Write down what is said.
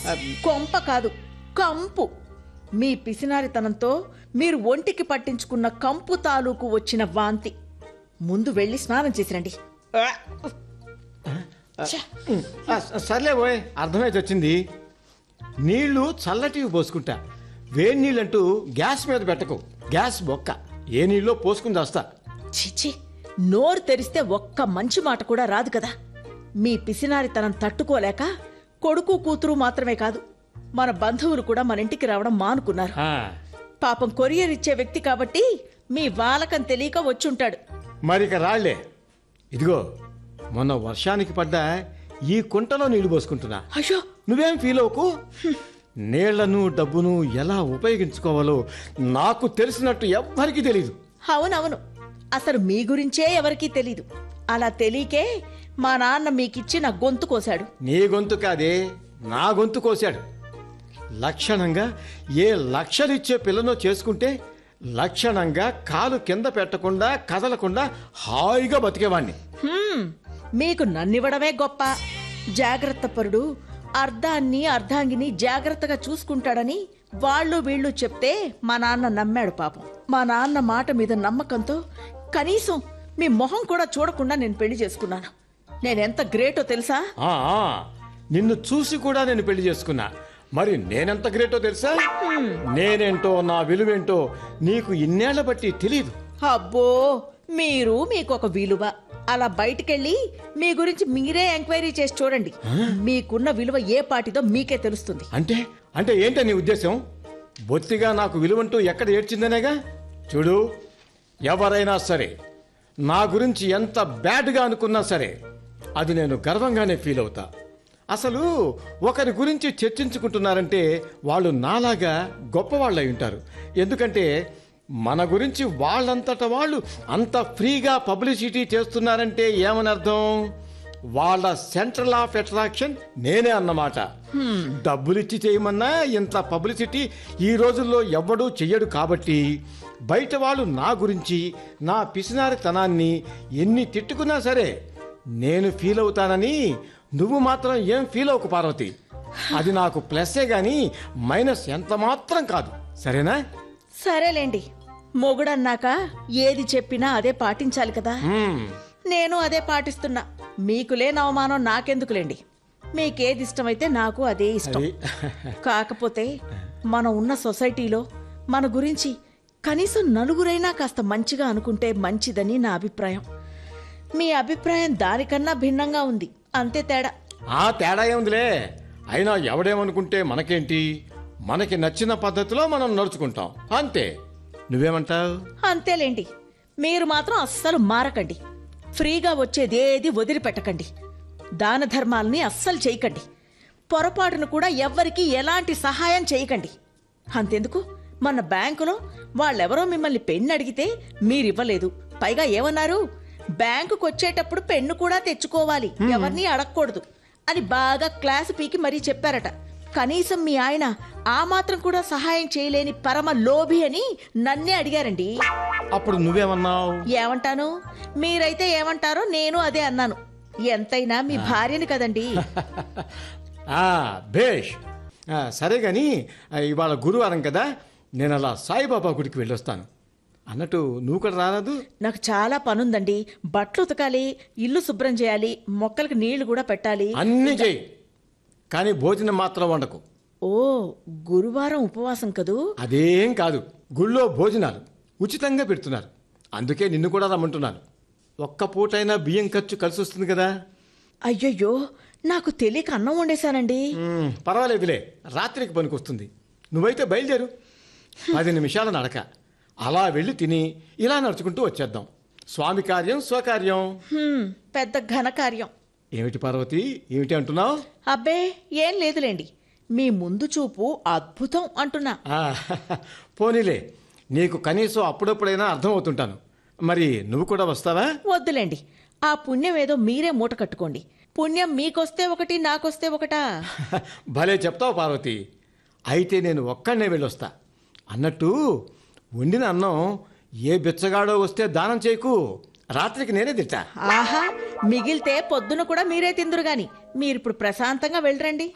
కొంప కాదు కంపు మీ పిసినారితనంతో మీరు ఒంటికి పట్టించుకున్న కంపు తాలూకు వచ్చిన వాంతి ముందు వెళ్ళి స్నానం చేసిరండి ఛ! ఆ, స- సర్లే పోయ్ అర్థమైతే వచ్చింది నీళ్లు చల్లటివి పోసుకుంటా వేడి నీళ్ళంటూ గ్యాస్ మీద పెట్టకు గ్యాస్ బొక్క ఏ నీళ్ళో పోసుకుని వస్తా చిచి నోరు తెరిస్తే ఒక్క మంచి మాట కూడా రాదు కదా మీ పిసినారితనం తట్టుకోలేక కొడుకు కూతురు మాత్రమే కాదు మన బంధువులు కూడా మన ఇంటికి రావడం మానుకున్నారు పాపం కొరియర్ ఇచ్చే వ్యక్తి కాబట్టి మీ వాలకం తెలియక వచ్చుంటాడు మరి ఇక రాళ్లే ఇదిగో మొన్న వర్షానికి పడ్డ ఈ కుంటలో నీళ్లు పోసుకుంటున్నా అయ్యో నువ్వేం ఫీల్ అవ్వకు నీళ్లను డబ్బును ఎలా ఉపయోగించుకోవాలో నాకు తెలిసినట్టు ఎవ్వరికీ తెలియదు అవునవును అసలు మీ గురించే ఎవరికీ తెలీదు అలా తెలియకే మా నాన్న మీకిచ్చి నా గొంతు కోశాడు నీ గొంతు కాదే నా గొంతు కోశాడు లక్షణంగా ఏ లక్షలిచ్చే పిల్లను చేసుకుంటే లక్షణంగా కాలు కింద పెట్టకుండా కదలకుండా హాయిగా బతికేవాణ్ణి హ్మ్, మీకు నన్నివ్వడమే గొప్ప జాగ్రత్త పరుడు అర్ధాన్ని అర్ధాంగిని జాగ్రత్తగా చూసుకుంటాడని వాళ్ళు వీళ్ళు చెప్తే మా నాన్న నమ్మాడు పాపం మా నాన్న మాట మీద నమ్మకంతో కనీసం మీ మొహం కూడా చూడకుండా నేను పెళ్లి చేసుకున్నాను నేనెంత గ్రేటో తెలుసా ఆ, ఆ, నిన్ను చూసి కూడా నేను పెళ్లి చేసుకున్నా మరి నేనెంత గ్రేటో తెలుసా నేనేంటో నా విలువేంటో నీకు ఇన్నేళ్ల బట్టి తెలియదు అబ్బో మీరు మీకు ఒక విలువ అలా బయటికెళ్ళి మీ గురించి మీరే ఎంక్వైరీ చేసి చూడండి మీకున్న విలువ ఏ పాటిదో మీకే తెలుస్తుంది అంటే అంటే ఏంట నీ ఉద్దేశం బొత్తిగా నాకు విలువంటూ ఎక్కడ ఏడ్చిందనేగా చూడు ఎవరైనా సరే నా గురించి ఎంత బ్యాడ్గా అనుకున్నా సరే అది నేను గర్వంగానే ఫీల్ అవుతా అసలు ఒకరి గురించి చర్చించుకుంటున్నారంటే వాళ్ళు నాలాగా గొప్పవాళ్ళు అయి ఉంటారు ఎందుకంటే మన గురించి వాళ్ళంతట వాళ్ళు అంత ఫ్రీగా పబ్లిసిటీ చేస్తున్నారంటే ఏమని అర్థం వాళ్ళ సెంట్రల్ ఆఫ్ అట్రాక్షన్ నేనే అన్నమాట డబ్బులిచ్చి చేయమన్నా ఇంత పబ్లిసిటీ ఈ రోజుల్లో ఎవ్వడూ చెయ్యడు కాబట్టి బయట వాళ్ళు నా గురించి నా పిసినారితనాన్ని ఎన్ని తిట్టుకున్నా సరే నేను ఫీల్ అవుతానని నువ్వు మాత్రం ఏం ఫీల్ అవ్వకు పార్వతి అది నాకు ప్లస్సే గాని మైనస్ ఎంత మాత్రం కాదు సరేనా సరేలేండి మొగుడన్నాక ఏది చెప్పినా అదే పాటించాలి కదా మ్మ్. నేను అదే పాటిస్తున్నా మీకు లేని అవమానం నాకెందుకులేండి మీకేది ఇష్టమైతే నాకు అదే ఇష్టం అది కాకపోతే మనం ఉన్న సొసైటీలో మన గురించి కనీసం నలుగురైనా కాస్త మంచిగా అనుకుంటే మంచిదని నా అభిప్రాయం మీ అభిప్రాయం దానికన్నా భిన్నంగా ఉంది అంతే తేడా ఆ తేడా ఏముందిలే అయినా ఎవడేమనుకుంటే మనకేంటి మనకి నచ్చిన పద్ధతిలో మనం నడుచుకుంటాం అంతే నువ్వేమంటావు అంతేలేండి మీరు మాత్రం అస్సలు మారకండి ఫ్రీగా వచ్చేదేది వదిలిపెట్టకండి దాన ధర్మాల్ని అస్సలు చేయకండి పొరపాటును కూడా ఎవ్వరికీ ఎలాంటి సహాయం చేయకండి అంతెందుకు మన బ్యాంకులో వాళ్ళెవరో మిమ్మల్ని పెన్ను అడిగితే మీరివ్వలేదు పైగా ఏమన్నారు బ్యాంకుకు వచ్చేటప్పుడు పెన్ను కూడా తెచ్చుకోవాలి ఎవరిని అడగకూడదు అని బాగా క్లాసు పీకి మరీ చెప్పారట కనీసం మీ ఆయన ఆ మాత్రం కూడా సహాయం చేయలేని పరమ లోభి అని నన్నే అడిగారండి అప్పుడు నువ్వేమన్నావు ఏమంటాను మీరైతే ఏమంటారో నేను అదే అన్నాను ఎంతైనా మీ భార్యని కదండి ఆ, భేష్ ఆ, సరే గాని ఆ, ఇవాళ గురువారం కదా నేను అలా సాయిబాబా గుడికి వెళ్ళొస్తాను అన్నట్టు నువ్వు కూడా రారాదు నాకు చాలా పనుందండి బట్టలు ఉతకాలి ఇల్లు శుభ్రం చేయాలి మొక్కలకు నీళ్లు కూడా పెట్టాలి అన్నీ చెయ్యి కానీ భోజనం మాత్రం వండకు ఓ గురువారం ఉపవాసం కదూ అదేం కాదు గుళ్ళో భోజనాలు ఉచితంగా పెడుతున్నారు అందుకే నిన్ను కూడా రమ్మంటున్నాను ఒక్క పూటైనా బియ్యం ఖర్చు కలిసి వస్తుంది కదా అయ్యయ్యో నాకు తెలియక అన్నం వండేశానండి మ్మ్, పర్వాలేదులే రాత్రికి పనికొస్తుంది నువ్వైతే బయలుదేరు పది నిమిషాల నడక అలా వెళ్ళి తిని ఇలా నడుచుకుంటూ వచ్చేద్దాం స్వామి కార్యం స్వకార్యం హ్మ్, పెద్ద ఘనకార్యం ఏమిటి పార్వతి ఏమిటి అంటున్నావు అబ్బే ఏం లేదులేండి మీ ముందు చూపు అద్భుతం అంటున్నా పోనీలే నీకు కనీసం అప్పుడప్పుడైనా అర్థమవుతుంటాను మరి నువ్వు కూడా వస్తావా వద్దులేండి ఆ పుణ్యం ఏదో మీరే మూట కట్టుకోండి పుణ్యం మీకొస్తే ఒకటి నాకొస్తే ఒకటా భలే చెప్తావు పార్వతి అయితే నేను ఒక్కడనే వెళ్ళొస్తా అన్నట్టు వండిన అన్నం ఏ బిచ్చగాడో వస్తే దానం చేయకు రాత్రికి నేనే తింటా ఆహా మిగిలితే పొద్దున కూడా మీరే తిందురు గాని మీరిప్పుడు ప్రశాంతంగా వెళ్ళరండి